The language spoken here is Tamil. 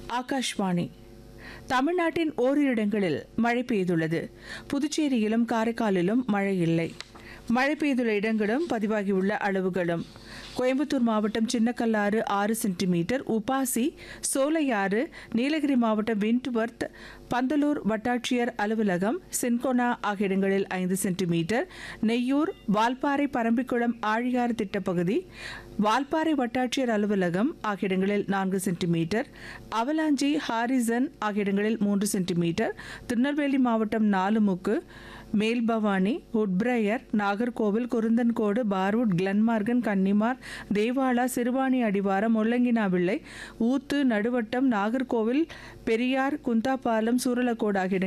ஆகாஷ்வாணி தமிழ்நாட்டின் ஓரிரு இடங்களில் மழை பெய்துள்ளது புதுச்சேரியிலும் காரைக்காலிலும் மழை இல்லை மழை பெய்துள்ள இடங்களும் பதிவாகியுள்ள அளவுகளும் கோயம்புத்தூர் மாவட்டம் சின்னக்கல்லாறு ஆறு சென்டிமீட்டர் உபாசி சோலையாறு நீலகிரி மாவட்டம் விண்ட்வர்த் பந்தலூர் வட்டாட்சியர் அலுவலகம் சின்கோனா ஆகிய இடங்களில் ஐந்து சென்டிமீட்டர் நெய்யூர் வால்பாறை பரம்பிக்குளம் ஆழியாறு திட்டப்பகுதி வால்பாறை வட்டாட்சியர் அலுவலகம் ஆகிய இடங்களில் நான்கு சென்டிமீட்டர் அவலாஞ்சி ஹாரிசன் ஆகிய இடங்களில் மூன்று சென்டிமீட்டர் திருநெல்வேலி மாவட்டம் நாலுமுக்கு மேல்பவானி உட்பிரையர் நாகர்கோவில் குருந்தன்கோடு பார்வுட் கிளன்மார்கன் கன்னிமார் தேவாலா சிறுவாணி அடிவாரம் முள்ளங்கினாவிள்ளை ஊத்து நடுவட்டம் நாகர்கோவில் பெரியார் குந்தாபாலம் சூரலக்கோடு ஆகிய